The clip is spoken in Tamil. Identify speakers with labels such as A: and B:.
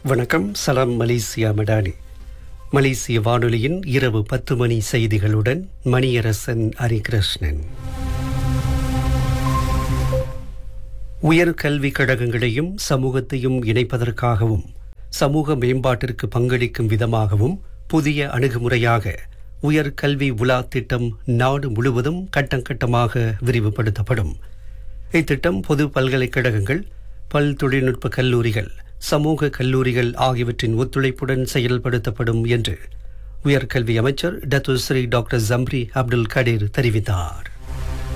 A: வணக்கம் சலாம் மலேசியா மடானி மலேசிய வானொலியின் இரவு பத்து மணி செய்திகளுடன் மணியரசன் ஹரிகிருஷ்ணன் உயர் கல்விக் கழகங்களையும் சமூகத்தையும் இணைப்பதற்காகவும் சமூக மேம்பாட்டிற்கு பங்களிக்கும் விதமாகவும் புதிய அணுகுமுறையாக உயர் கல்வி உலா திட்டம் நாடு முழுவதும் கட்டம் கட்டமாக விரிவுபடுத்தப்படும் இத்திட்டம் பொது பல்கலைக்கழகங்கள் பல் தொழில்நுட்ப கல்லூரிகள் சமூக கல்லூரிகள் ஆகியவற்றின் ஒத்துழைப்புடன் செயல்படுத்தப்படும் என்று உயர்கல்வி அமைச்சர் Datuk Seri doctor Zambry Abdul Kadir தெரிவித்தார்